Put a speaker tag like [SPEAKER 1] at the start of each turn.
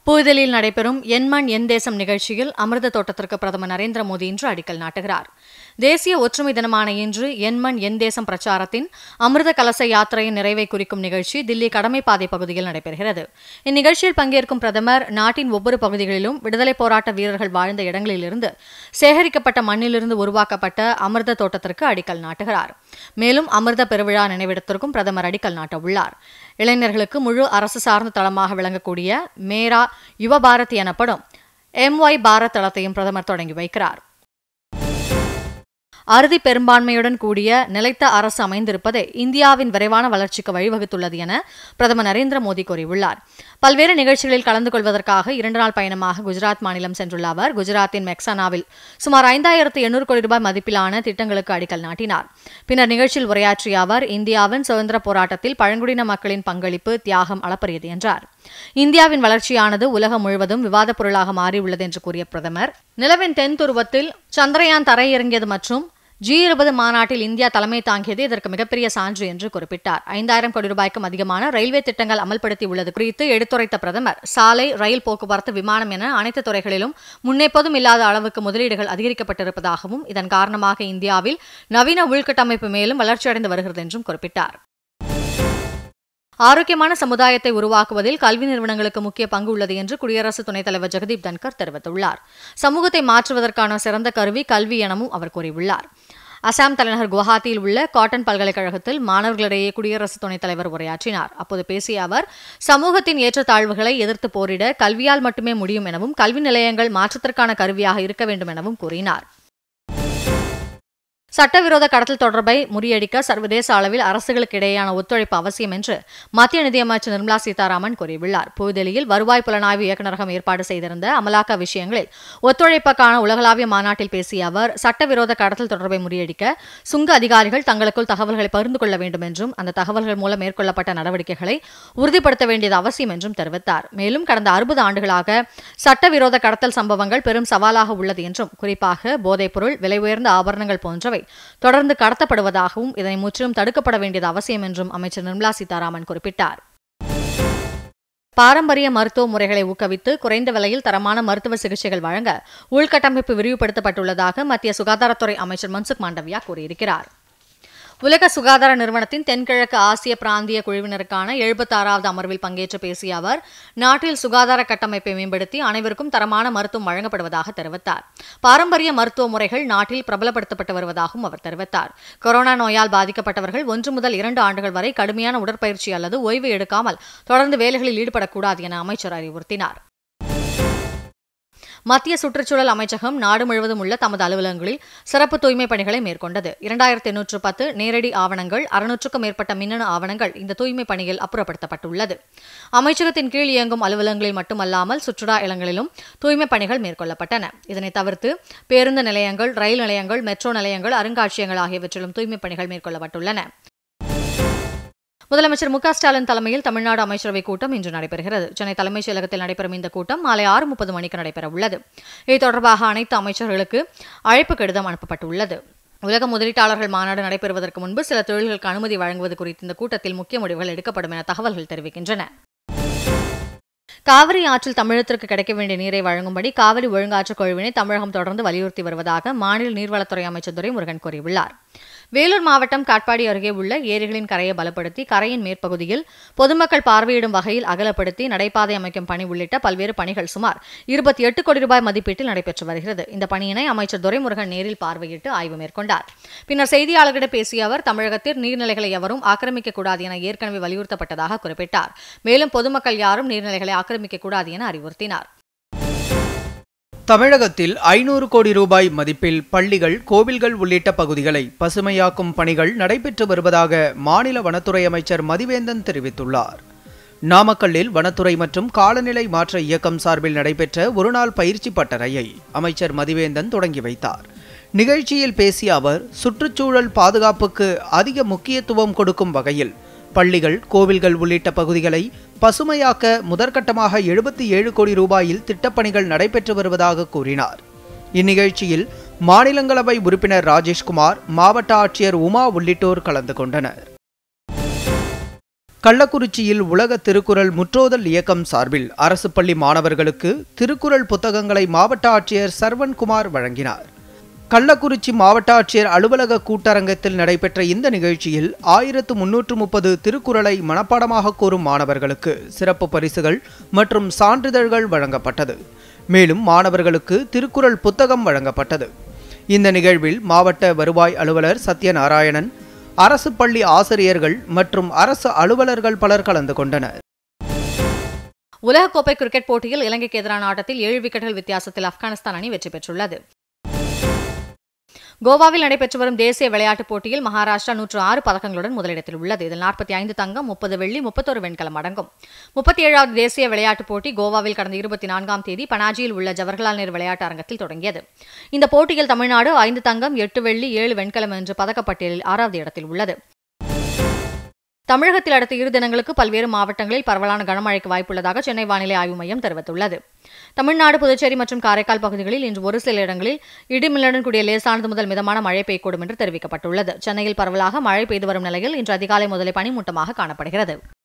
[SPEAKER 1] புதுதில்லியில் நடைபெறும் எண்மண் என் தேசம் நிகழ்ச்சியில் அமிர்த தோட்டத்திற்கு பிரதமர் நரேந்திர மோடி இன்று அடிக்கல் நாட்டுகிறார் தேசிய ஒற்றுமை தினமான இன்று எண்மண் என் தேசம் பிரச்சாரத்தின் அமிர்த கலச யாத்திரையின் நிறைவை குறிக்கும் நிகழ்ச்சி தில்லி கடமைப்பாதை பகுதியில் நடைபெறுகிறது இந்நிகழ்ச்சியில் பங்கேற்கும் பிரதமர் நாட்டின் ஒவ்வொரு பகுதிகளிலும் விடுதலைப் போராட்ட வீரர்கள் வாழ்ந்த இடங்களிலிருந்து சேகரிக்கப்பட்ட மண்ணிலிருந்து உருவாக்கப்பட்ட அமிர்த தோட்டத்திற்கு அடிக்கல் நாட்டுகிறார் மேலும் அமிர்த பெருவிழா நினைவிடத்திற்கும் பிரதமர் அடிக்கல் நாட்ட உள்ளார் இளைஞர்களுக்கு முழு அரசு சார்ந்த தளமாக விளங்கக்கூடிய மேரா யுவ பாரத் எனப்படும் எம்ஒய் பாரத் தளத்தையும் பிரதமர் தொடங்கி வைக்கிறார் அறுதி பெரும்பான்மையுடன் கூடிய நிலைத்த அரசு அமைந்திருப்பதே இந்தியாவின் விரைவான வளர்ச்சிக்கு வழிவகுத்துள்ளது என பிரதமர் நரேந்திர மோடி கூறியுள்ளார் பல்வேறு நிகழ்ச்சிகளில் கலந்து கொள்வதற்காக இரண்டு நாள் பயணமாக குஜராத் மாநிலம் சென்றுள்ள அவர் குஜராத்தின் மெக்சானாவில் சுமார் ஐந்தாயிரத்து எண்ணூறு கோடி ரூபாய் மதிப்பிலான திட்டங்களுக்கு அடிக்கல் நாட்டினார் பின்னர் நிகழ்ச்சியில் உரையாற்றிய அவர் இந்தியாவின் சுதந்திர போராட்டத்தில் பழங்குடியின மக்களின் பங்களிப்பு தியாகம் அளப்பரியது என்றார் இந்தியாவின் வளர்ச்சியானது உலகம் முழுவதும் விவாதப் பொருளாக மாறியுள்ளது என்று கூறிய பிரதமர் நிலவின் தென் துருவத்தில் சந்திரயான் தரையிறங்கியது மற்றும் ஜி இருபது மாநாட்டில் இந்தியா தலைமை தாங்கியது இதற்கு மிகப்பெரிய சான்று என்று குறிப்பிட்டார் ஐந்தாயிரம் கோடி ரூபாய்க்கும் அதிகமான ரயில்வே திட்டங்கள் அமல்படுத்தி உள்ளது குறித்து எடுத்துரைத்த பிரதமர் சாலை ரயில் போக்குவரத்து விமானம் என அனைத்து துறைகளிலும் முன்னெப்போதும் இல்லாத அளவுக்கு முதலீடுகள் அதிகரிக்கப்பட்டிருப்பதாகவும் இதன் காரணமாக இந்தியாவில் நவீன உள்கட்டமைப்பு மேலும் வளர்ச்சியடைந்து வருகிறது என்றும் குறிப்பிட்டார் ஆரோக்கியமான சமுதாயத்தை உருவாக்குவதில் கல்வி நிறுவனங்களுக்கு முக்கிய பங்கு உள்ளது என்று குடியரசு துணைத் தலைவர் ஜெகதீப் தன்கர் தெரிவித்துள்ளார் சமூகத்தை மாற்றுவதற்கான சிறந்த கருவி கல்வி எனவும் அவர் கூறியுள்ளார் அசாம் தலைநகர் குவஹாத்தியில் உள்ள காட்டன் பல்கலைக்கழகத்தில் மாணவர்களிடையே குடியரசு துணைத் தலைவர் உரையாற்றினார் அப்போது பேசிய அவர் சமூகத்தின் ஏற்றத்தாழ்வுகளை எதிர்த்து போரிட கல்வியால் மட்டுமே முடியும் எனவும் கல்வி நிலையங்கள் மாற்றத்திற்கான கருவியாக இருக்க வேண்டும் எனவும் கூறினார் சட்டவிரோத கடத்தல் தொடர்பை முறியடிக்க சர்வதேச அளவில் அரசுகளுக்கு இடையேயான ஒத்துழைப்பு அவசியம் என்று மத்திய நிதியமைச்சர் நிர்மலா சீதாராமன் கூறியுள்ளார் புதுதில்லியில் வருவாய் புலனாய்வு இயக்குநரகம் ஏற்பாடு செய்திருந்த அமலாக்க விஷயங்களில் ஒத்துழைப்புக்கான உலகளாவிய மாநாட்டில் பேசிய அவர் சட்டவிரோத கடத்தல் தொடர்பை முறியடிக்க சுங்க அதிகாரிகள் தங்களுக்குள் தகவல்களை பகிர்ந்து கொள்ள வேண்டும் என்றும் அந்த தகவல்கள் மூலம் மேற்கொள்ளப்பட்ட நடவடிக்கைகளை உறுதிப்படுத்த வேண்டியது அவசியம் என்றும் தெரிவித்தார் மேலும் கடந்த அறுபது ஆண்டுகளாக சட்டவிரோத கடத்தல் சம்பவங்கள் பெரும் சவாலாக உள்ளது என்றும் குறிப்பாக போதைப்பொருள் விலை உயர்ந்த ஆபரணங்கள் போன்றவை தொடர்ந்து கடத்தப்படுவதாகவும் இதனை முற்றிலும் தடுக்கப்பட வேண்டியது அவசியம் என்றும் அமைச்சர் நிர்மலா சீதாராமன் குறிப்பிட்டார் பாரம்பரிய மருத்துவ முறைகளை ஊக்குவித்து குறைந்த விலையில் தரமான மருத்துவ சிகிச்சைகள் வழங்க உள்கட்டமைப்பு விரிவுபடுத்தப்பட்டுள்ளதாக மத்திய சுகாதாரத்துறை அமைச்சர் மன்சுக் மாண்டவியா கூறியிருக்கிறார் உலக சுகாதார நிறுவனத்தின் தென்கிழக்கு ஆசிய பிராந்திய குழுவினருக்கான எழுபத்தாறாவது அமர்வில் பங்கேற்று பேசிய அவர் நாட்டில் சுகாதார கட்டமைப்பை மேம்படுத்தி அனைவருக்கும் தரமான மருத்துவம் வழங்கப்படுவதாக தெரிவித்தார் பாரம்பரிய மருத்துவ முறைகள் நாட்டில் பிரபலப்படுத்தப்பட்டு வருவதாகவும் அவர் தெரிவித்தார் கொரோனா நோயால் பாதிக்கப்பட்டவர்கள் ஒன்று முதல் இரண்டு ஆண்டுகள் வரை கடுமையான உடற்பயிற்சி அல்லது ஓய்வு எடுக்காமல் தொடர்ந்து வேலைகளில் ஈடுபடக்கூடாது என அமைச்சர் அறிவுறுத்தினார் மத்திய சுற்றுச்சூழல் அமைச்சகம் நாடு முழுவதும் உள்ள தமது அலுவலகங்களில் சிறப்பு தூய்மை பணிகளை மேற்கொண்டது இரண்டாயிரத்தி எண்ணூற்று பத்து நேரடி ஆவணங்கள் அறுநூற்றுக்கும் மேற்பட்ட மின்னணு ஆவணங்கள் இந்த தூய்மை பணியில் அப்புறப்படுத்தப்பட்டுள்ளது அமைச்சகத்தின் கீழ் இயங்கும் அலுவலகங்களில் மட்டுமல்லாமல் சுற்றுலா இடங்களிலும் தூய்மை பணிகள் மேற்கொள்ளப்பட்டன இதனை தவிர்த்து பேருந்து நிலையங்கள் ரயில் நிலையங்கள் மெட்ரோ நிலையங்கள் அருங்காட்சியகங்கள் ஆகியவற்றிலும் தூய்மை பணிகள் மேற்கொள்ளப்பட்டுள்ளன முதலமைச்சர் மு ஸ்டாலின் தலைமையில் தமிழ்நாடு அமைச்சரவைக் கூட்டம் இன்று நடைபெறுகிறது சென்னை தலைமைச் செயலகத்தில் நடைபெறும் இந்த கூட்டம் மாலை ஆறு முப்பது மணிக்கு நடைபெற உள்ளது இது தொடர்பாக அனைத்து அமைச்சர்களுக்கு அழைப்பு கடிதம் அனுப்பப்பட்டுள்ளது உலக முதலீட்டாளர்கள் மாநாடு நடைபெறுவதற்கு முன்பு சில தொழில்களுக்கு அனுமதி வழங்குவது குறித்து இந்த கூட்டத்தில் முக்கிய முடிவுகள் எடுக்கப்படும் என தகவல்கள் தெரிவிக்கின்றன காவிரி ஆற்றில் தமிழகத்திற்கு கிடைக்க வேண்டிய நீரை வழங்கும்படி காவிரி ஒழுங்காற்று குழுவினை தமிழகம் தொடர்ந்து வலியுறுத்தி வருவதாக மாநில நீர்வளத்துறை அமைச்சர் துரைமுருகன் கூறியுள்ளார் வேலூர் மாவட்டம் காட்பாடி அருகே உள்ள ஏரிகளின் கரையை பலப்படுத்தி கரையின் மேற்பகுதியில் பொதுமக்கள் பார்வையிடும் வகையில் அகலப்படுத்தி நடைபாதை அமைக்கும் பணி உள்ளிட்ட பல்வேறு பணிகள் சுமார் இருபத்தி எட்டு கோடி ரூபாய் மதிப்பீட்டில் நடைபெற்று வருகிறது இந்த பணியினை அமைச்சர் துரைமுருகன் நேரில் பார்வையிட்டு ஆய்வு மேற்கொண்டார் பின்னர் செய்தியாளர்களிடம் பேசிய அவர் தமிழகத்தில் நீர்நிலைகளை எவரும் ஆக்கிரமிக்கக்கூடாது என ஏற்கனவே வலியுறுத்தப்பட்டதாக குறிப்பிட்டார் மேலும் பொதுமக்கள் யாரும் நீர்நிலைகளை ஆக்கிரமிக்கக்கூடாது என அறிவுறுத்தினார்
[SPEAKER 2] தமிழகத்தில் ஐநூறு கோடி ரூபாய் மதிப்பில் பள்ளிகள் கோவில்கள் உள்ளிட்ட பகுதிகளை பசுமையாக்கும் பணிகள் நடைபெற்று வருவதாக மாநில வனத்துறை அமைச்சர் மதிவேந்தன் தெரிவித்துள்ளார் நாமக்கல்லில் வனத்துறை மற்றும் காலநிலை மாற்ற இயக்கம் சார்பில் நடைபெற்ற ஒருநாள் பயிற்சி பட்டறையை அமைச்சர் மதிவேந்தன் தொடங்கி வைத்தார் நிகழ்ச்சியில் பேசிய அவர் சுற்றுச்சூழல் பாதுகாப்புக்கு அதிக முக்கியத்துவம் கொடுக்கும் வகையில் பள்ளிகள் கோவில்கள் உள்ளிட்ட பகுதிகளை பசுமையாக்க முதற்கட்டமாக எழுபத்தி ஏழு கோடி ரூபாயில் திட்டப்பணிகள் நடைபெற்று வருவதாக கூறினார் இந்நிகழ்ச்சியில் மாநிலங்களவை உறுப்பினர் ராஜேஷ்குமார் மாவட்ட ஆட்சியர் உமா உள்ளிட்டோர் கலந்து கொண்டனர் கள்ளக்குறிச்சியில் உலக திருக்குறள் முற்றோதல் இயக்கம் சார்பில் அரசு பள்ளி மாணவர்களுக்கு திருக்குறள் புத்தகங்களை மாவட்ட ஆட்சியர் சர்வன்குமார் வழங்கினார் கள்ளக்குறிச்சி மாவட்ட ஆட்சியர் அலுவலக கூட்டரங்கத்தில் நடைபெற்ற இந்த நிகழ்ச்சியில் ஆயிரத்து முன்னூற்று முப்பது திருக்குறளை மனப்பாடமாக கூறும் மாணவர்களுக்கு சிறப்பு பரிசுகள் மற்றும் சான்றிதழ்கள் வழங்கப்பட்டது மேலும் மாணவர்களுக்கு திருக்குறள் புத்தகம் வழங்கப்பட்டது இந்த நிகழ்வில் மாவட்ட வருவாய் அலுவலர் சத்யநாராயணன் அரசு பள்ளி ஆசிரியர்கள் மற்றும் அரசு அலுவலர்கள் பலர் கலந்து கொண்டனர்
[SPEAKER 1] உலகக்கோப்பை கிரிக்கெட் போட்டியில் இலங்கைக்கு எதிரான ஆட்டத்தில் ஏழு விக்கெட்டுகள் வித்தியாசத்தில் ஆப்கானிஸ்தான் அணி வெற்றி பெற்றுள்ளது கோவாவில் நடைபெற்று வரும் தேசிய விளையாட்டுப் போட்டியில் மகாராஷ்டிரா நூற்று ஆறு பதக்கங்களுடன் முதலிடத்தில் உள்ளது இதில் நாற்பத்தி ஐந்து தங்கம் முப்பது வெள்ளி முப்பத்தொரு வெண்கலம் அடங்கும் முப்பத்தி ஏழாவது தேசிய விளையாட்டுப் போட்டி கோவாவில் கடந்த இருபத்தி நான்காம் தேதி பனாஜியில் உள்ள ஜவஹர்லால் நேரு விளையாட்டு அரங்கத்தில் தொடங்கியது இந்த போட்டியில் தமிழ்நாடு ஐந்து தங்கம் எட்டு வெள்ளி ஏழு வெண்கலம் என்று பதக்கப்பட்டியலில் ஆறாவது இடத்தில் உள்ளது தமிழகத்தில் அடுத்த இரு தினங்களுக்கு பல்வேறு மாவட்டங்களில் பரவலான கனமழைக்கு வாய்ப்புள்ளதாக சென்னை வானிலை ஆய்வு மையம் தெரிவித்துள்ளது தமிழ்நாடு புதுச்சேரி மற்றும் காரைக்கால் பகுதிகளில் இன்று ஒரு சில இடங்களில் இடிமின்னலுடன் கூடிய லேசானது முதல் மிதமான மழை பெய்யக்கூடும் என்று தெரிவிக்கப்பட்டுள்ளது சென்னையில் பரவலாக மழை பெய்து வரும் நிலையில் இன்று அதிகாலை முதலே பனிமூட்டமாக காணப்படுகிறது